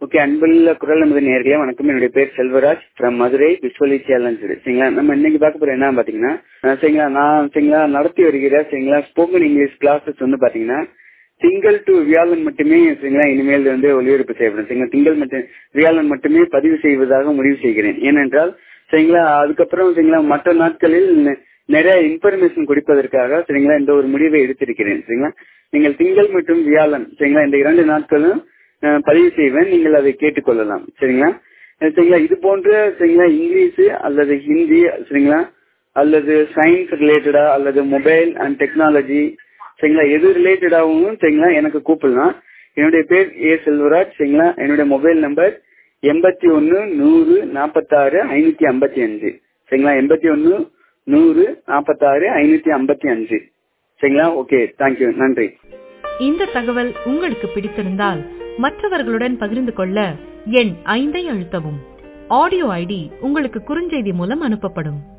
okay அன்புள்ள குரல் நமது நேர்களே வணக்கம் என்னுடைய பேர் செல்வராஜ் ஃப்ரம் மதுரை விஸ்வலி சேலஞ்ச் சரிங்களா நம்ம இன்னைக்கு பார்க்க போற என்ன பாத்தீங்கன்னா அஹ் சரிங்களா நான் சரிங்களா நடத்தி வருகிற சரிங்களா ஸ்போக்கன் இங்கிலீஷ் கிளாஸஸ் வந்து பாத்தீங்கன்னா திங்கள் டு வியாழன் மட்டுமே சரிங்களா இனிமேல் வந்து ஒளிபரப்பு செய்யப்படும் சரிங்களா திங்கள் மட்டும் வியாழன் மட்டுமே பதிவு செய்வதாக முடிவு செய்கிறேன் ஏனென்றால் சரிங்களா அதுக்கப்புறம் சரிங்களா மற்ற நாட்களில் நெ- நிறைய இன்ஃபர்மேஷன் கொடுப்பதற்காக சரிங்களா இந்த ஒரு முடிவை எடுத்திருக்கிறேன் சரிங்களா நீங்கள் திங்கள் மற்றும் வியாழன் சரிங்களா இந்த இரண்டு நாட்களும் அஹ், பதிவு செய்வேன் நீங்கள் அதை கேட்டுக்கொள்ளலாம் சரிங்களா அஹ், சரிங்களா இது போன்ற சரிங்களா இங்கிலீஷ் அல்லது ஹிந்தி சரிங்களா அல்லது சயின்ஸ் ரிலேட்டடா அல்லது மொபைல் அண்ட் டெக்னாலஜி சரிங்களா எது ரிலேட்டடாகவும் சரிங்களா எனக்கு கூப்பிடலாம் என்னுடைய பேர் ஏ செல்வராஜ் சரிங்களா என்னுடைய மொபைல் நம்பர் எண்பத்தி ஒன்னு நூறு நாற்பத்தாறு ஐநூத்தி ஐம்பத்தி அஞ்சு சரிங்களா எண்பத்தி ஒன்னு நூறு நாற்பத்தாறு ஐநூத்தி ஐம்பத்தி அஞ்சு சரிங்களா ஓகே தேங்க்யூ நன்றி இந்த தகவல் உங்களுக்கு பிடித்திருந்தால் மற்றவர்களுடன் பகிர்ந்து கொள்ள எண் ஐந்தை அழுத்தவும் ஆடியோ ஐடி உங்களுக்கு குறுஞ்செய்தி மூலம் அனுப்பப்படும்